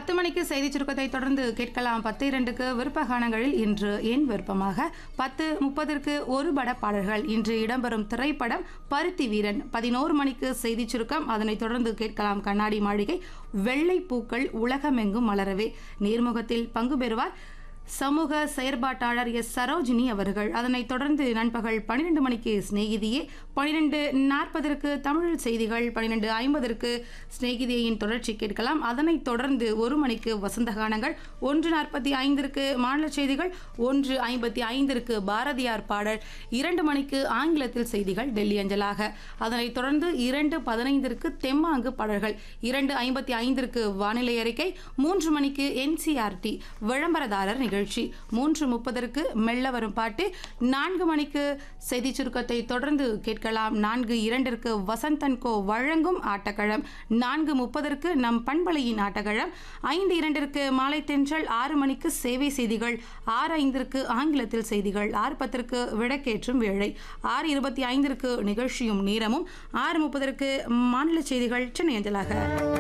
பத்து மணிக்கு செய்தி சுருக்கத்தை தொடர்ந்து கேட்கலாம் பத்து இரண்டுக்கு விருப்ப கானங்களில் இன்று என் விருப்பமாக பத்து முப்பதற்கு ஒரு பட பாடல்கள் இன்று இடம்பெறும் திரைப்படம் பருத்தி வீரன் பதினோரு மணிக்கு செய்தி சுருக்கம் அதனைத் தொடர்ந்து கேட்கலாம் கண்ணாடி மாளிகை வெள்ளை பூக்கள் உலகமெங்கும் மலரவே நேர்முகத்தில் பங்கு பெறுவார் சமூக செயற்பாட்டாளர் எஸ் சரோஜினி அவர்கள் அதனைத் தொடர்ந்து நண்பகல் பன்னிரெண்டு மணிக்கு சிநேகிதியே பன்னிரெண்டு நாற்பதற்கு தமிழ் செய்திகள் பன்னிரெண்டு ஐம்பதற்கு சிநேகிதியின் தொடர்ச்சி கேட்கலாம் அதனைத் தொடர்ந்து ஒரு மணிக்கு வசந்த கானங்கள் ஒன்று நாற்பத்தி ஐந்திற்கு மாநில செய்திகள் ஒன்று ஐம்பத்தி ஐந்திற்கு பாரதியார் பாடல் இரண்டு மணிக்கு ஆங்கிலத்தில் செய்திகள் டெல்லி அஞ்சலாக அதனைத் தொடர்ந்து இரண்டு பதினைந்திற்கு தெம்மாங்கு பாடல்கள் இரண்டு ஐம்பத்தி ஐந்திற்கு வானிலை அறிக்கை மூன்று மணிக்கு என்சிஆர்டி விளம்பரதாரர் நிகழ்ச்சி மூன்று முப்பதற்கு மெல்ல வரும் பாட்டு நான்கு மணிக்கு செய்தி சுருக்கத்தை தொடர்ந்து கேட்கலாம் நான்கு இரண்டிற்கு வசந்தன் கோ வழங்கும் ஆட்டக்களம் நான்கு முப்பதற்கு நம் பண்பலையின் ஆட்டக்களம் ஐந்து இரண்டிற்கு மாலை தென்றல் ஆறு மணிக்கு சேவை செய்திகள் ஆறு ஐந்திற்கு ஆங்கிலத்தில் செய்திகள் ஆறு பத்திற்கு விளக்கேற்றும் வேளை ஆறு இருபத்தி ஐந்திற்கு நிகழ்ச்சியும் நேரமும் ஆறு முப்பதற்கு மாநில செய்திகள் சென்னை அஞ்சலாக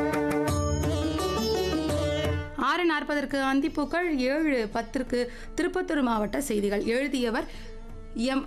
ஆறு நாற்பதற்கு அந்திப்பூக்கள் ஏழு பத்திற்கு திருப்பத்தூர் மாவட்ட செய்திகள் எழுதியவர் எம்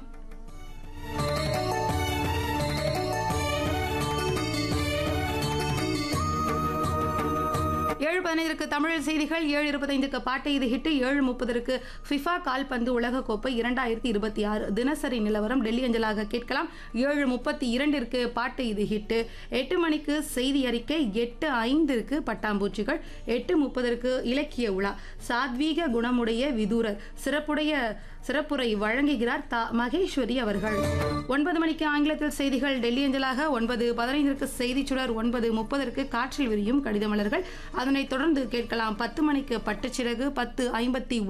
ஏழு பதினைந்திற்கு தமிழ் செய்திகள் ஏழு இருபத்தைந்துக்கு பாட்டு இது ஹிட்டு ஏழு முப்பதற்கு ஃபிஃபா கால்பந்து உலகக்கோப்பை இரண்டாயிரத்தி இருபத்தி ஆறு தினசரி நிலவரம் டெல்லி அஞ்சலாக கேட்கலாம் ஏழு முப்பத்தி இரண்டிற்கு பாட்டு இது ஹிட்டு எட்டு மணிக்கு செய்தி அறிக்கை எட்டு ஐந்திற்கு பட்டாம்பூச்சிகள் எட்டு முப்பதற்கு இலக்கிய உலா சாத்வீக குணமுடைய விதூரர் சிறப்புடைய சிறப்புரை வழங்குகிறார் தா மகேஸ்வரி அவர்கள் ஒன்பது மணிக்கு ஆங்கிலத்தில் செய்திகள் டெல்லி அஞ்சலாக ஒன்பது பதினைந்திற்கு செய்திச் சுடர் ஒன்பது முப்பதற்கு காற்றில் விரியும் கடிதமலர்கள் அதனைத் தொடர்ந்து கேட்கலாம் பத்து மணிக்கு பட்டுச்சிறகு பத்து ஐம்பத்தி